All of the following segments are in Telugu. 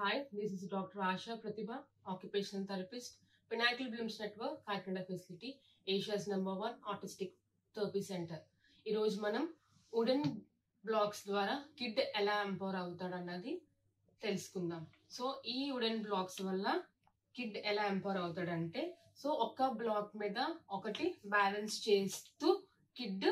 Hi, this is Dr. Asha Pratibha, occupational therapist, Pinnacle Blooms Network, Kakinada Facility, Asia's number one autistic therapy center ఈరోజు మనం వుడెన్ బ్లాక్స్ ద్వారా కిడ్ ఎలా ఎంపవర్ అవుతాడు అన్నది తెలుసుకుందాం సో ఈ వుడెన్ బ్లాక్స్ వల్ల కిడ్ ఎలా ఎంపవర్ అవుతాడంటే సో ఒక్క బ్లాక్ మీద ఒకటి బ్యాలెన్స్ చేస్తూ కిడ్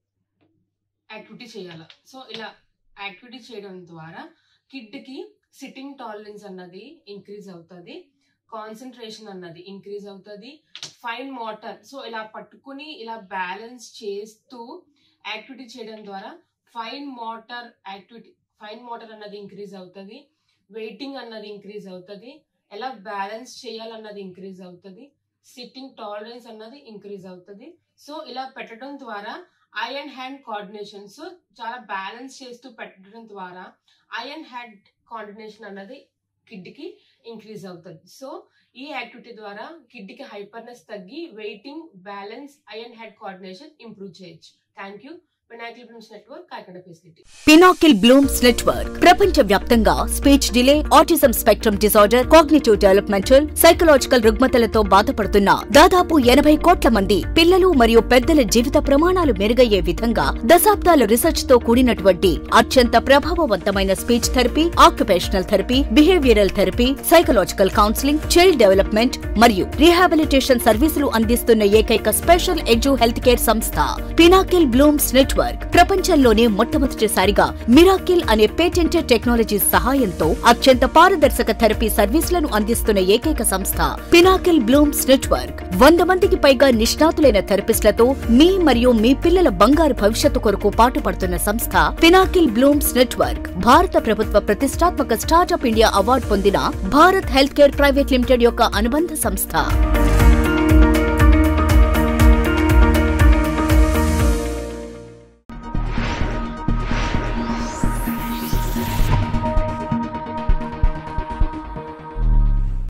యాక్టివిటీ చేయాలి సో ఇలా యాక్టివిటీ చేయడం ద్వారా కిడ్కి సిట్టింగ్ టాలరెన్స్ అన్నది ఇంక్రీజ్ అవుతుంది కాన్సన్ట్రేషన్ అన్నది ఇంక్రీజ్ అవుతుంది ఫైన్ మోటార్ సో ఇలా పట్టుకుని ఇలా బ్యాలెన్స్ చేస్తూ యాక్టివిటీ చేయడం ద్వారా fine motor activity fine motor అన్నది ఇంక్రీజ్ అవుతుంది వెయిటింగ్ అన్నది ఇంక్రీజ్ అవుతుంది ఎలా బ్యాలెన్స్ చేయాలన్నది ఇంక్రీజ్ అవుతుంది సిట్టింగ్ టాలరెన్స్ అన్నది ఇంక్రీజ్ అవుతుంది సో ఇలా పెట్టడం ద్వారా eye and hand coordination so చాలా బ్యాలెన్స్ చేస్తూ పెట్టడం ద్వారా ఐ అండ్ హ్యాండ్ కోఆర్డినేషన్ అన్నది కిడ్కి ఇంక్రీజ్ అవుతుంది సో ఈ యాక్టివిటీ ద్వారా కిడ్కి హైపర్నెస్ తగ్గి waiting balance eye and head coordination improve చేయొచ్చు thank you Pinnacle Blooms Network Kakinada facility Pinnacle Blooms Network ప్రపంచ వ్యాప్తంగా speech delay autism spectrum disorder cognitive developmental psychological రుగ్మతలతో బాధపడుతున్న దాదాపు ఎనభై కోట్ల మంది పిల్లలు మరియు పెద్దల జీవిత ప్రమాణాలు మెరుగయ్యే విధంగా దశాబ్దాల రీసెర్చ్ తో కూడినటువంటి అత్యంత ప్రభావవంతమైన speech therapy occupational therapy behavioural therapy psychological counselling child development మరియు రీహాబిలిటేషన్ సర్వీసులు అందిస్తున్న ఏకైక స్పెషల్ ఎడ్యు హెల్త్ కేర్ సంస్థ పినాకిల్ బ్లూమ్స్ నెట్వర్క్ ప్రపంచంలోనే మొట్టమొదటిసారిగా మిరాకిల్ అనే పేటెంటెడ్ టెక్నాలజీ సహాయంతో అత్యంత పారదర్శక థెరపీ సర్వీసులను అందిస్తున్న ఏకైక సంస్థ పినాకిల్ బ్లూమ్స్ నెట్వర్క్ వంద మందికి పైగా నిష్ణాతులైన థెరపిస్టులతో మీ మరియు మీ పిల్లల బంగారు భవిష్యత్తు కొరకు పాటుపడుతున్న సంస్థ పినాకిల్ బ్లూమ్స్ నెట్వర్క్ భారత ప్రభుత్వ ప్రతిష్టాత్మక స్టార్టప్ ఇండియా అవార్డు పొందిన Bharat health care private limited యొక్క అనుబంధ సంస్థ